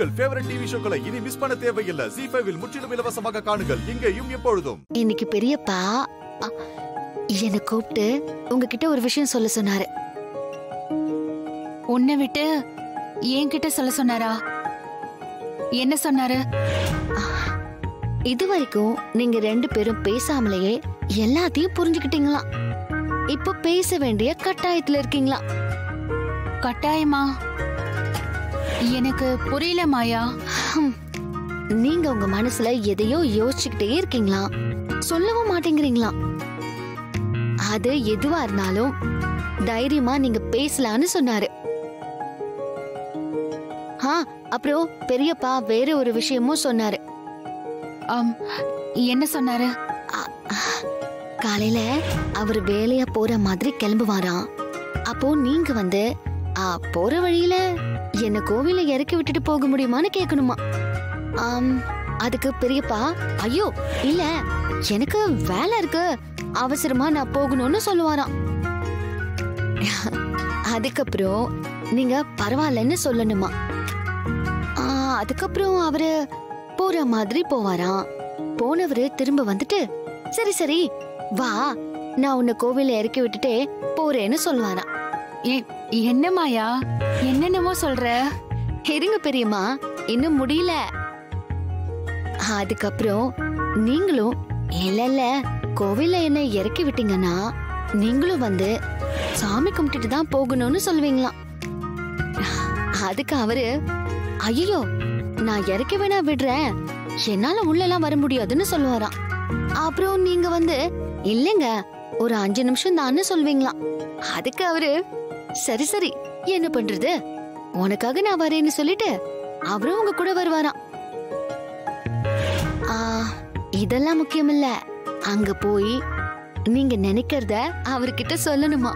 உங்கள் favourite TV ஷோக்களை இனி miss பண்ண தேவையில்லை ஜி ஃபைவில் முற்றிலும் இலவசமாக காணுங்கள் இங்கேயும் எப்பொழுதும் இன்னைக்கு பெரியப்பா அ, என்னை கூப்பிட்டு உங்ககிட்ட ஒரு விஷயம் சொல்ல சொன்னாரு உன்னை விட்டு என்கிட்ட சொல்ல சொன்னாரா என்ன சொன்னாரு இது வரைக்கும் நீங்க ரெண்டு பேரும் பேசாமலேயே எல்லாத்தையும் புரிஞ்சுக்கிட்டீங்களாம் இப்ப பேச வேண்டிய கட்டாயத்துல இருக்கீங்களா கட்டாயமா எனக்கு புரியல மாயா நீங்க உங்க மனசுல எதையோ யோசிச்சுக்கிட்டே இருக்கீங்களா சொல்லவும் மாட்டேங்கிறீங்களா அது எதுவா இருந்தாலும் தைரியமா நீங்க பேசலான்னு சொன்னாரு ஆ அப்புறம் பெரியப்பா வேற ஒரு விஷயமும் சொன்னாரு ஆம், என்ன சொன்னாரு காலையில அவர் வேலையா போற மாதிரி கிளம்புவாராம் அப்போ நீங்க வந்து ஆ, போற வழியில என்ன கோவில இறக்கி விட்டுட்டு போக முடியுமான்னு கேட்கணுமா ஆம், அதுக்கு பெரியப்பா ஐயோ இல்ல எனக்கு வேலை இருக்கு அவசரமா நான் போகணும்னு சொல்லுவாராம் அதுக்கப்புறம் நீங்க பரவாயில்லன்னு சொல்லணுமா ஆ, அதுக்கப்புறம் அவரு போற மாதிரி போவாராம் போனவரு திரும்ப வந்துட்டு சரி சரி வா நான் உன்னை கோவில்ல இறக்கி விட்டுட்டே போறேன்னு சொல்லுவாராம் எ- என்ன மாயா என்னென்னமோ சொல்ற இருங்க பெரியம்மா இன்னும் முடியல அதுக்கப்புறம் நீங்களும் இல்ல இல்ல கோவில்ல என்ன இறக்கி விட்டீங்கன்னா நீங்களும் வந்து சாமி கும்பிட்டுட்டு தான் போகணும்னு சொல்லுவீங்களாம் அதுக்கு அவரு ஐயோ நான் இறக்கி வேணா விடுறேன் என்னால உள்ளெல்லாம் வர முடியாதுன்னு சொல்லுவாராம் அப்புறம் நீங்க வந்து இல்லைங்க ஒரு அஞ்சு நிமிஷம் தான்னு சொல்வீங்களாம் அதுக்கு அவரு சரி சரி என்ன பண்றது உனக்காக நான் வரேன்னு சொல்லிட்டு அவரும் உங்க கூட வருவாராம் ஆ, இதெல்லாம் முக்கியம் இல்ல அங்க போய் நீங்க நினைக்கிறத அவர்கிட்ட சொல்லணுமா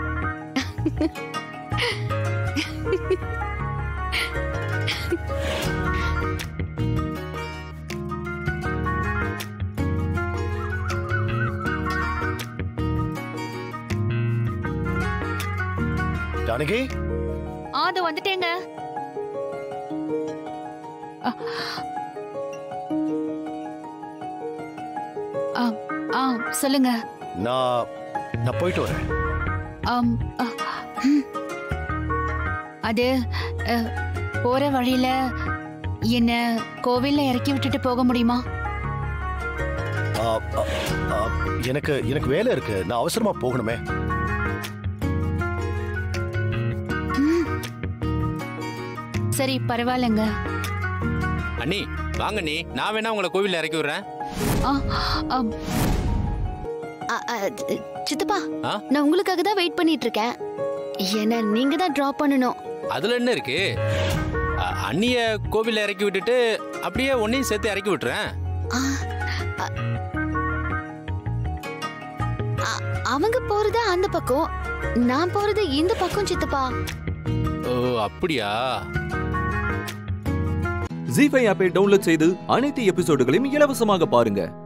ஜானகி ஆ அது வந்துட்டேங்க அ, ஆ, ஆ சொல்லுங்க நான் நான் போயிட்டு வரேன் ஆம், அ, ம். அது அ, போற வழியில என்ன கோவில்ல இறக்கி விட்டுட்டு போக முடியுமா ஆ, ஆ, ஆ, எனக்கு எனக்கு வேலை இருக்கு நான் அவசரமா போகணுமே சரி பரவாயில்லைங்க அண்ணி வாங்க அண்ணி நான் வேணா உங்களை கோவில்ல இறக்கி விடுறேன் ஆ, ஆம், அ, அ, சித்தப்பா ஆ? நான் உங்களுக்காக தான் வெயிட் பண்ணிட்டு இருக்கேன் என்ன நீங்க தான் டிராப் பண்ணணும் அதுல என்ன இருக்கு அ, அண்ணிய கோவில்ல இறக்கி விட்டுட்டு அப்படியே உன்னையும் சேர்த்து இறக்கி விட்டுறேன் ஆ, அ, அ, அவங்க போறது அந்த பக்கம் நான் போறது இந்த பக்கம் சித்தப்பா ஓ அப்படியா ஜி ஃபைவ் ஆப்பை டவுன்லோட் செய்து அனைத்து எபிசோடுகளையும் இலவசமாக பாருங்க